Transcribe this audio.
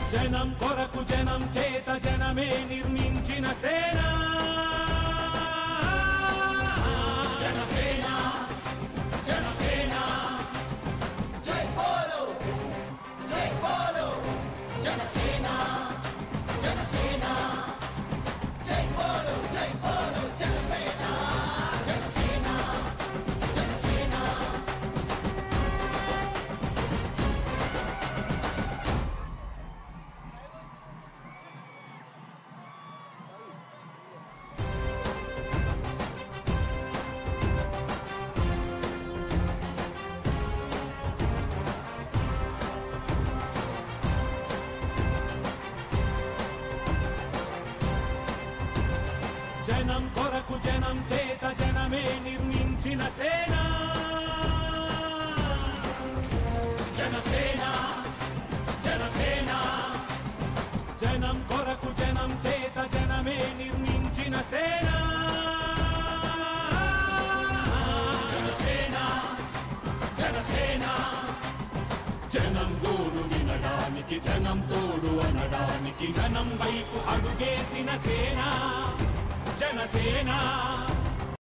జనం కొరకు జనం చేత జనమే నిర్మించిన సేన జనసేన జనసేన జై బోలో జై బోలో జనసేన జనసేన జై బోలో జై బోలో జనసేన జనసేన జనసేన జనం కొరకు జనం చేత జనమే నిర్మించిన సేన జనసేన జనసేన జనం కొరకు జనం చేత జనమే నిర్మించిన సేన జనసేన జనసేన జనం గోడు వినడానికి జనం తోడు అనడానికి జనం వైపు అడుగేసిన సేన జనసేన